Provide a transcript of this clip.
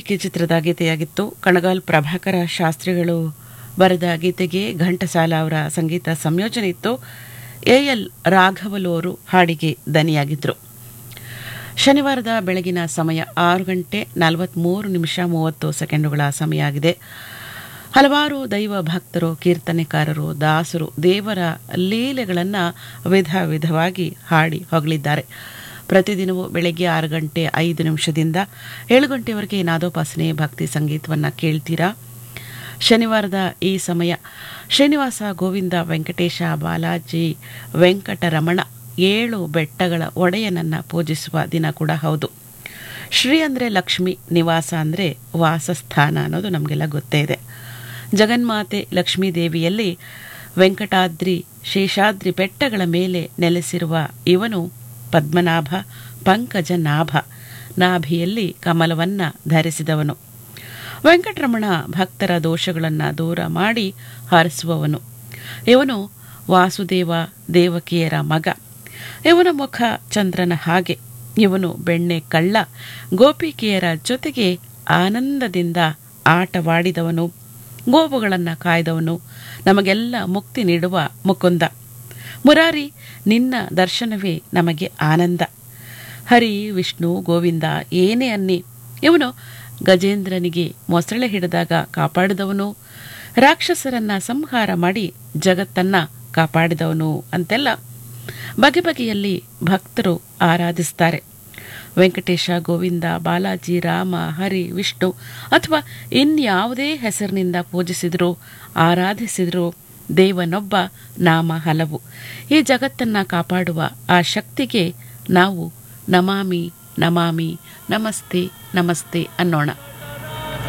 ನಂಬಿಕೆ ಚಿತ್ರದ ಗೀತೆಯಾಗಿತ್ತು ಕಣಗಾಲ್ ಪ್ರಭಾಕರ ಶಾಸ್ತ್ರಿಗಳು ಬರೆದ ಗೀತೆಗೆ ಘಂಟಸಾಲ ಅವರ ಸಂಗೀತ ಸಂಯೋಜನೆ ಇತ್ತು ಎ ಎಲ್ ರಾಘವಲು ಅವರು ಹಾಡಿಗೆ ದನಿಯಾಗಿದ್ದರು ಶನಿವಾರದ ಬೆಳಗಿನ ಸಮಯ ಆರು ಗಂಟೆ ನಲವತ್ತ್ಮೂರು ನಿಮಿಷ ಮೂವತ್ತು ಸೆಕೆಂಡುಗಳ ಸಮಯ ಆಗಿದೆ ಹಲವಾರು ದೈವ ಭಕ್ತರು ಕೀರ್ತನೆಕಾರರು ದಾಸರು ದೇವರ ಲೀಲೆಗಳನ್ನು ವಿಧ ವಿಧವಾಗಿ ಹಾಡಿ ಹೊಗಳಿದ್ದಾರೆ ಪ್ರತಿದಿನವೂ ಬೆಳಗ್ಗೆ ಆರು ಗಂಟೆ ಐದು ನಿಮಿಷದಿಂದ ಏಳು ಗಂಟೆವರೆಗೆ ನಾದೋಪಾಸನೆ ಭಕ್ತಿ ಸಂಗೀತವನ್ನು ಕೇಳ್ತೀರಾ ಶನಿವಾರದ ಈ ಸಮಯ ಶ್ರೀನಿವಾಸ ಗೋವಿಂದ ವೆಂಕಟೇಶ ಬಾಲಾಜಿ ವೆಂಕಟರಮಣ ಏಳು ಬೆಟ್ಟಗಳ ಒಡೆಯನನ್ನು ಪೂಜಿಸುವ ದಿನ ಕೂಡ ಹೌದು ಶ್ರೀ ಅಂದರೆ ಲಕ್ಷ್ಮಿ ನಿವಾಸ ಅಂದರೆ ವಾಸಸ್ಥಾನ ಅನ್ನೋದು ನಮಗೆಲ್ಲ ಗೊತ್ತೇ ಇದೆ ಜಗನ್ಮಾತೆ ಲಕ್ಷ್ಮೀ ದೇವಿಯಲ್ಲಿ ವೆಂಕಟಾದ್ರಿ ಶೇಷಾದ್ರಿ ಬೆಟ್ಟಗಳ ಮೇಲೆ ನೆಲೆಸಿರುವ ಇವನು ಪದ್ಮನಾಭ ಪಂಕಜನಾಭ ನಾಭಿಯಲ್ಲಿ ಕಮಲವನ್ನ ಧರಿಸಿದವನು ವೆಂಕಟರಮಣ ಭಕ್ತರ ದೋಷಗಳನ್ನು ದೂರ ಮಾಡಿ ಹರಿಸುವವನು ಇವನು ವಾಸುದೇವ ದೇವಕಿಯರ ಮಗ ಇವನ ಮುಖ ಚಂದ್ರನ ಹಾಗೆ ಇವನು ಬೆಣ್ಣೆ ಕಳ್ಳ ಗೋಪಿಕೆಯರ ಜೊತೆಗೆ ಆನಂದದಿಂದ ಆಟವಾಡಿದವನು ಗೋವುಗಳನ್ನು ಕಾಯ್ದವನು ನಮಗೆಲ್ಲ ಮುಕ್ತಿ ನೀಡುವ ಮುಕುಂದ ಮುರಾರಿ ನಿನ್ನ ದರ್ಶನವೇ ನಮಗೆ ಆನಂದ ಹರಿ ವಿಷ್ಣು ಗೋವಿಂದ ಏನೇ ಅನ್ನಿ ಇವನು ಗಜೇಂದ್ರನಿಗೆ ಮೊಸಳೆ ಹಿಡಿದಾಗ ಕಾಪಾಡಿದವನು ರಾಕ್ಷಸರನ್ನ ಸಂಹಾರ ಮಾಡಿ ಜಗತ್ತನ್ನ ಕಾಪಾಡಿದವನು ಅಂತೆಲ್ಲ ಬಗೆ ಬಗೆಯಲ್ಲಿ ಭಕ್ತರು ಆರಾಧಿಸ್ತಾರೆ ವೆಂಕಟೇಶ ಗೋವಿಂದ ಬಾಲಾಜಿ ರಾಮ ಹರಿ ವಿಷ್ಣು ಅಥವಾ ಇನ್ಯಾವುದೇ ಹೆಸರಿನಿಂದ ಪೂಜಿಸಿದರೂ ಆರಾಧಿಸಿದರೂ ದೇವನೊಬ್ಬ ನಾಮ ಹಲವು ಈ ಜಗತ್ತನ್ನು ಕಾಪಾಡುವ ಆ ಶಕ್ತಿಗೆ ನಾವು ನಮಾಮಿ ನಮಾಮಿ ನಮಸ್ತೆ ನಮಸ್ತೆ ಅನ್ನೋಣ